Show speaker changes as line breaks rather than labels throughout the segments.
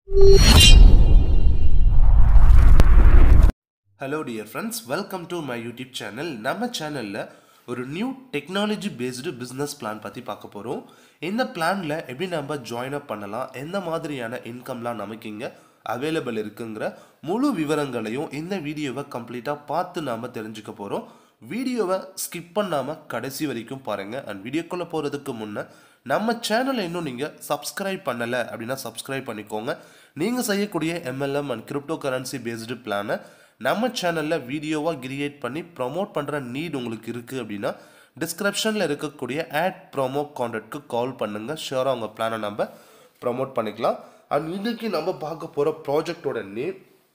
hello dear friends welcome to my YouTube channel நம்ம சேனலில் ஒரு new technology based business plan பற்றி பார்க்க போகிறோம் இந்த பிளானில் எப்படி நம்ம ஜாயின் அப் பண்ணலாம் எந்த மாதிரியான இன்கம்லாம் நமக்கு இங்கே அவைலபிள் இருக்குங்கிற முழு விவரங்களையும் இந்த வீடியோவை கம்ப்ளீட்டாக பார்த்து நாம் தெரிஞ்சுக்க போகிறோம் வீடியோவை ஸ்கிப் பண்ணாமல் கடைசி வரைக்கும் பாருங்கள் அண்ட் வீடியோக்குள்ளே போகிறதுக்கு முன்னே நம்ம சேனலை இன்னும் நீங்கள் சப்ஸ்கிரைப் பண்ணலை அப்படின்னா சப்ஸ்கிரைப் பண்ணிக்கோங்க நீங்கள் செய்யக்கூடிய MLM and crypto currency based பிளானை நம்ம சேனலில் வீடியோவாக கிரியேட் பண்ணி ப்ரோமோட் பண்ணுற நீட் உங்களுக்கு இருக்குது அப்படின்னா டிஸ்கிரிப்ஷனில் இருக்கக்கூடிய ஆட் ப்ரோமோ கான்டாக்ட்க்கு கால் பண்ணுங்கள் ஷியோராக உங்கள் பிளானை நம்ம ப்ரோமோட் பண்ணிக்கலாம் அண்ட் இன்னைக்கு நம்ம பார்க்க போகிற ப்ராஜெக்டோட நேம்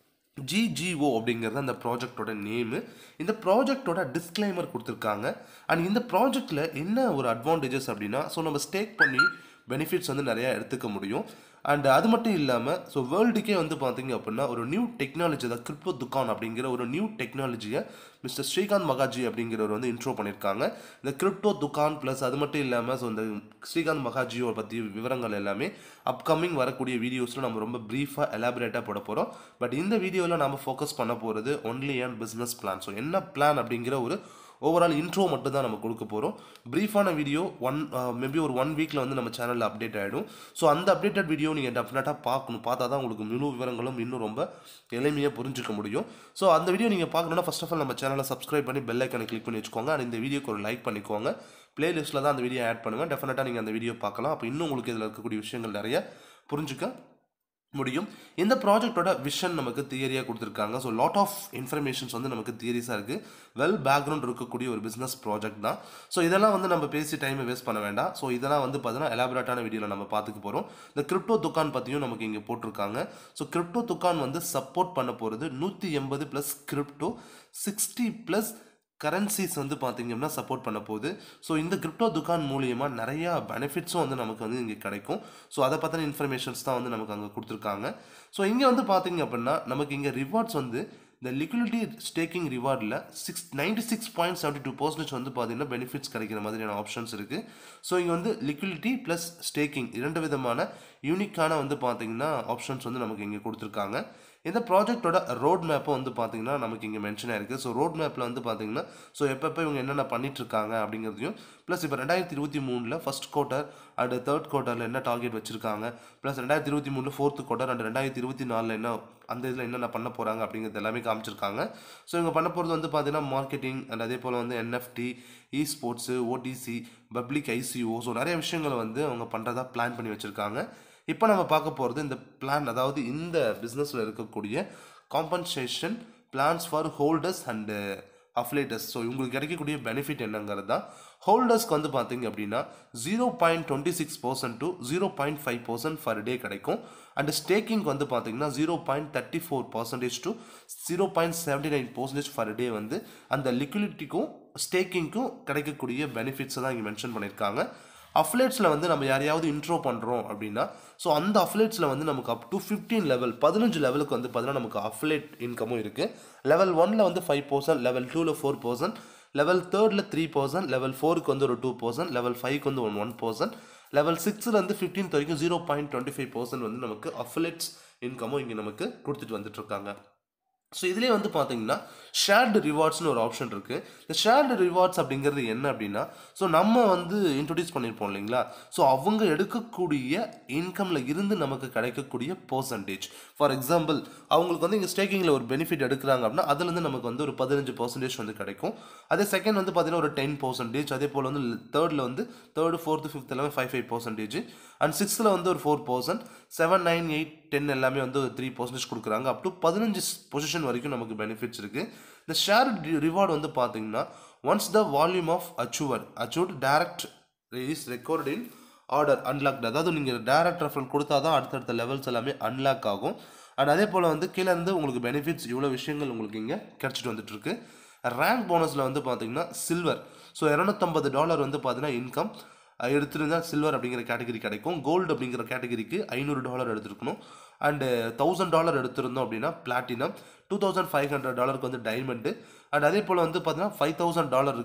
ஜிஜிஓ அப்படிங்கிறது அந்த ப்ராஜெக்டோட நேமு இந்த ப்ராஜெக்டோட டிஸ்க்ளைமர் கொடுத்துருக்காங்க அண்ட் இந்த ப்ராஜெக்டில் என்ன ஒரு அட்வான்டேஜஸ் அப்படின்னா ஸோ நம்ம ஸ்டேக் பண்ணி பெனிஃபிட்ஸ் வந்து நிறையா எடுத்துக்க முடியும் அண்ட் அது மட்டும் இல்லாமல் ஸோ வேர்ல்டுக்கே வந்து பார்த்தீங்க அப்படின்னா ஒரு நியூ டெக்னாலஜி அதாவது கிரிப்டோ துக்கான் அப்படிங்கிற ஒரு நியூ டெக்னாலஜியை மிஸ்டர் ஸ்ரீகாந்த் மகாஜி அப்படிங்கிறவர் வந்து இன்ட்ரோ பண்ணியிருக்காங்க இந்த கிரிப்டோ துக்கான் ப்ளஸ் அது மட்டும் இல்லாமல் ஸோ இந்த ஸ்ரீகாந்த் மகாஜியோட பற்றி விவரங்கள் எல்லாமே அப்கமிங் வரக்கூடிய வீடியோஸில் நம்ம ரொம்ப ப்ரீஃபாக எலாபரேட்டாக போட போகிறோம் பட் இந்த வீடியோவில் நம்ம ஃபோக்கஸ் பண்ண போகிறது only and business plan so என்ன பிளான் அப்படிங்கிற ஒரு ஓவரால் இன்ட்ரோ மட்டும் தான் நம்ம கொடுக்க போகிறோம் ப்ரீஃபான வீடியோ ஒன் மேபி ஒரு ஒன் வீக்கில் வந்து நம்ம சேனலில் அப்டேட் ஆகிடும் ஸோ அந்த அப்டேட்டட் வீடியோ நீங்கள் டெஃபினட்டாக பார்க்கணும் பார்த்தா தான் உங்களுக்கு முழு விவரங்களும் இன்னும் ரொம்ப எளிமையாக புரிஞ்சுக்க முடியும் ஸோ அந்த வீடியோ நீங்கள் பார்க்கணுன்னா ஃபஸ்ட் ஆஃப் ஆல் நம்ம சேனலை சப்ஸ்கிரைப் பண்ணி பெல் ஐக்கனை கிளிக் பண்ணி வச்சுக்கோங்க அண்ட் இந்த வீடியோக்கு ஒரு லைக் பண்ணிக்கோங்க பிளேலிஸ்ட்டில் தான் அந்த வீடியோ ஆட் பண்ணுவேன் டெஃபினட்டாக நீங்கள் அந்த வீடியோ பார்க்கலாம் அப்போ இன்னும் உங்களுக்கு இதில் இருக்கக்கூடிய விஷயங்கள் நிறைய புரிஞ்சுக்க முடியும் இந்த ப்ராஜெக்டோட விஷன் நமக்கு தியரியாக கொடுத்துருக்காங்க ஸோ லாட் ஆஃப் இன்ஃபர்மேஷன்ஸ் வந்து நமக்கு தியரிஸாக இருக்குது வெல் பேக்ரவுண்ட் இருக்கக்கூடிய ஒரு பிஸ்னஸ் ப்ராஜெக்ட் தான் ஸோ இதெல்லாம் வந்து நம்ம பேசி டைமை வேஸ்ட் பண்ண வேண்டாம் ஸோ இதெல்லாம் வந்து பார்த்தீங்கன்னா எலாபரேட்டான வீடியோவில் நம்ம பார்த்துக்க போகிறோம் இந்த கிரிப்டோ துக்கான் பற்றியும் நமக்கு இங்கே போட்டிருக்காங்க ஸோ கிரிப்டோ துக்கான் வந்து சப்போர்ட் பண்ண போகிறது நூற்றி எண்பது plus crypto sixty plus currencies வந்து பார்த்தீங்கன்னா சப்போர்ட் பண்ண போகுது ஸோ இந்த கிரிப்டோ துக்கான் மூலியமாக நிறையா பெனிஃபிட்ஸும் வந்து நமக்கு வந்து இங்கே கிடைக்கும் ஸோ அதை பற்றின இன்ஃபர்மேஷன்ஸ் தான் வந்து நமக்கு அங்கே கொடுத்துருக்காங்க ஸோ இங்கே வந்து பார்த்தீங்க அப்படின்னா நமக்கு இங்கே ரிவார்ட்ஸ் வந்து இந்த லிக்விடிட்டி ஸ்டேக்கிங் ரிவார்டில் six ninety six point seventy two percentage வந்து பார்த்தீங்கன்னா பெனிஃபிட்ஸ் கிடைக்கிற மாதிரியான ஆப்ஷன்ஸ் இருக்குது ஸோ இங்கே வந்து லிக்விடிட்டி ப்ளஸ் ஸ்டேக்கிங் இரண்டு விதமான யூனிக்கான வந்து பார்த்தீங்கன்னா ஆப்ஷன்ஸ் வந்து நமக்கு இங்கே கொடுத்துருக்காங்க இந்த ப்ராஜெக்டோட ரோட் மேப்பை வந்து பார்த்தீங்கன்னா நமக்கு இங்கே மென்ஷன் ஆயிருக்கு ஸோ ரோட் மேப்பில் வந்து பார்த்தீங்கன்னா ஸோ எப்பப்போ இவங்க என்னென்ன பண்ணிட்டு இருக்காங்க அப்படிங்கிறதையும் ப்ளஸ் இப்போ ரெண்டாயிரத்தி இருபத்தி மூணில் ஃபஸ்ட் குவார்ட்டர் அண்ட் தேர்ட் குவார்ட்டரில் என்ன டார்கெட் வச்சிருக்காங்க ப்ளஸ் ரெண்டாயிரத்தி இருபத்தி மூணில் ஃபோர்த்து குவார்ட்டர் அண்ட் ரெண்டாயிரத்தி இருபத்தி நாலில் என்ன அந்த இதில் என்னென்ன பண்ண போகிறாங்க அப்படிங்கிறது எல்லாமே காமிச்சிருக்காங்க ஸோ இவங்க பண்ண போகிறது வந்து பார்த்தீங்கன்னா மார்க்கெட்டிங் அண்ட் அதே போல் வந்து NFT e sports ODC public ICO so நிறைய விஷயங்களை வந்து அவங்க பண்ணுறதா பிளான் பண்ணி வச்சுருக்காங்க இப்போ நம்ம பார்க்க போகிறது இந்த பிளான் அதாவது இந்த பிஸ்னஸில் இருக்கக்கூடிய compensation plans for holders and affiliators so இவங்களுக்கு கிடைக்கக்கூடிய பெனிஃபிட் என்னங்கிறது தான் ஹோல்டர்ஸ்க்கு வந்து பார்த்தீங்க அப்படின்னா zero point twenty six percent to zero point five percent per day கிடைக்கும் அண்ட் ஸ்டேக்கிங் வந்து பார்த்தீங்கன்னா zero point thirty four percentage to zero point seventy nine percentage per day வந்து அந்த லிக்விடிட்டிக்கும் ஸ்டேக்கிங்க்கும் கிடைக்கக்கூடிய பெனிஃபிட்ஸை தான் இங்கே மென்ஷன் பண்ணியிருக்காங்க அஃப்லேட்ஸில் வந்து நம்ம யாரையாவது இன்ட்ரோ பண்ணுறோம் அப்படின்னா ஸோ அந்த அஃப்லேட்ஸில் வந்து நமக்கு அப் டு ஃபிஃப்டீன் லெவல் பதினஞ்சு லெவலுக்கு வந்து பார்த்தீங்கன்னா நமக்கு அஃப்லேட் இன்கமும் இருக்குது லெவல் ஒனில் வந்து ஃபைவ் பர்சன்ட் லெவல் டூவில் ஃபோர் பர்சன்ட் லெவல் தேர்டில் த்ரீ பர்சன்ட் லெவல் ஃபோருக்கு வந்து ஒரு டூ பர்சன்ட் லெவல் ஃபைவ்க்கு வந்து ஒன் ஒன் பர்சன்ட் லெவல் சிக்ஸில் வந்து ஃபிஃப்டீன்த் வரைக்கும் zero point twenty five percent வந்து நமக்கு அஃப்லேட்ஸ் இன்கமும் இங்கே நமக்கு கொடுத்துட்டு வந்துட்டுருக்காங்க ஸோ இதுலேயே வந்து பார்த்தீங்கன்னா ஷேர்டு ரிவார்ட்ஸ்னு ஒரு ஆப்ஷன் இருக்குது இந்த ஷேர்டு ரிவார்ட்ஸ் அப்படிங்கிறது என்ன அப்படின்னா ஸோ நம்ம வந்து இன்ட்ரடியூஸ் பண்ணியிருப்போம் இல்லைங்களா ஸோ அவங்க எடுக்கக்கூடிய இன்கமில் இருந்து நமக்கு கிடைக்கக்கூடிய பர்சன்டேஜ் ஃபார் எக்ஸாம்பிள் அவங்களுக்கு வந்து இங்கே ஸ்டேக்கிங்கில் ஒரு பெனிஃபிட் எடுக்கிறாங்க அப்படின்னா அதுலேருந்து நமக்கு வந்து ஒரு பதினஞ்சு பர்சன்டேஜ் வந்து கிடைக்கும் அதே செகண்ட் வந்து பார்த்தீங்கன்னா ஒரு டென் பர்சன்டேஜ் அதே போல் வந்து தேர்டில் வந்து தேர்டு ஃபோர்த்து ஃபிஃப்த் எல்லாமே ஃபைவ் ஃபைவ் பர்சன்டேஜ் அண்ட் சிக்ஸ்த்தில் வந்து ஒரு four percent seven nine eight ten எல்லாமே வந்து ஒரு த்ரீ பர்சன்டேஜ் கொடுக்குறாங்க அப் டு பதினஞ்சு பொசிஷன் வரைக்கும் நமக்கு பெனிஃபிட்ஸ் இருக்குது இந்த ஷேர் ரிவார்டு வந்து பார்த்தீங்கன்னா once the volume of achiever achieved direct is record in order unlocked அதாவது நீங்கள் டேரக்ட் ரெஃபரல் கொடுத்தா தான் அடுத்தடுத்த லெவல்ஸ் எல்லாமே அன்லாக் ஆகும் அண்ட் அதே போல் வந்து கீழே இருந்து உங்களுக்கு பெனிஃபிட்ஸ் இவ்வளோ விஷயங்கள் உங்களுக்கு இங்கே கிடச்சிட்டு வந்துட்டுருக்கு ரேங்க் போனஸில் வந்து பார்த்தீங்கன்னா சில்வர் ஸோ இரநூத்தம்பது டாலர் வந்து பார்த்தீங்கன்னா இன்கம் எடுத்திருந்தா சில்வர் அப்படிங்கிற கேட்டகரி கிடைக்கும் கோல்டு அப்படிங்கிற கேட்டகரிக்கு ஐநூறு டாலர் எடுத்துருக்கணும் அண்டு தௌசண்ட் டாலர் எடுத்திருந்தோம் அப்படின்னா platinum two thousand five hundred டாலருக்கு வந்து டைமண்டு அண்ட் அதே போல் வந்து பார்த்தீங்கன்னா ஃபைவ் தௌசண்ட் டாலருக்கு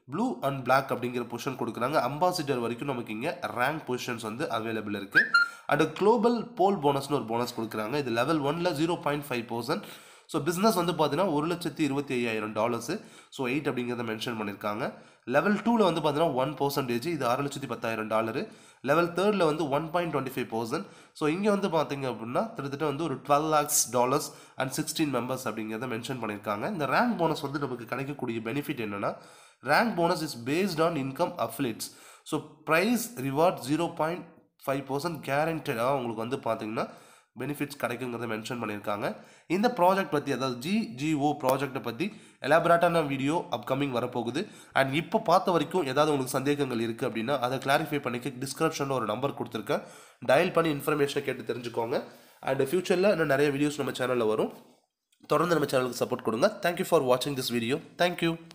ப்ளூ அண்ட் Black அப்படிங்கிற பொசிஷன் கொடுக்குறாங்க அம்பாசிடர் வரைக்கும் நமக்கு இங்கே ரேங்க் பொசிஷன்ஸ் வந்து அவைலபிள் இருக்குது அண்ட் குளோபல் போல் போனஸ்னு ஒரு போனஸ் கொடுக்குறாங்க இது லெவல் ஒன்ல zero point five percent so business வந்து பார்த்தீங்கன்னா ஒரு லட்சத்தி இருபத்தி ஐயாயிரம் டாலர்ஸு ஸோ எயிட் அப்படிங்கிறத மென்ஷன் பண்ணியிருக்காங்க லெவல் டூவில் வந்து பார்த்தீங்கன்னா ஒன் பர்சன்டேஜ் இது ஆறு லட்சத்தி பத்தாயிரம் டாலரு லெவல் தேர்டில் வந்து one point twenty five percent so இங்கே வந்து பார்த்தீங்க அப்படின்னா கிட்டத்தட்ட வந்து ஒரு twelve lakhs dollars and sixteen members அப்படிங்கிறத மென்ஷன் பண்ணியிருக்காங்க இந்த ரேங்க் போனஸ் வந்து நமக்கு கிடைக்கக்கூடிய பெனிஃபிட் என்னன்னா rank bonus is based on income affiliates so prize reward zero point five percent கேரண்டடாக உங்களுக்கு வந்து பார்த்தீங்கன்னா பெனிஃபிட்ஸ் கிடைக்குங்கிறத மென்ஷன் பண்ணியிருக்காங்க இந்த ப்ராஜெக்ட் பற்றி அதாவது ஜிஜிஓ ப்ராஜெக்ட்டை பற்றி எலாபரேட்டான வீடியோ அப்கமிங் வரப்போகுது அண்ட் இப்போ பார்த்த வரைக்கும் ஏதாவது உங்களுக்கு சந்தேகங்கள் இருக்குது அப்படின்னா அதை கிளாரிஃபை பண்ணிக்க டிஸ்கிரிப்ஷனில் ஒரு நம்பர் கொடுத்துருக்கேன் டயல் பண்ணி இன்ஃபர்மேஷனை கேட்டு தெரிஞ்சுக்கோங்க அண்ட் ஃபியூச்சரில் இன்னும் நிறைய வீடியோஸ் நம்ம சேனலில் வரும் தொடர்ந்து நம்ம சேனலுக்கு சப்போர்ட் கொடுங்க தேங்க்யூ ஃபார் வாட்சிங் திஸ் வீடியோ தேங்க்யூ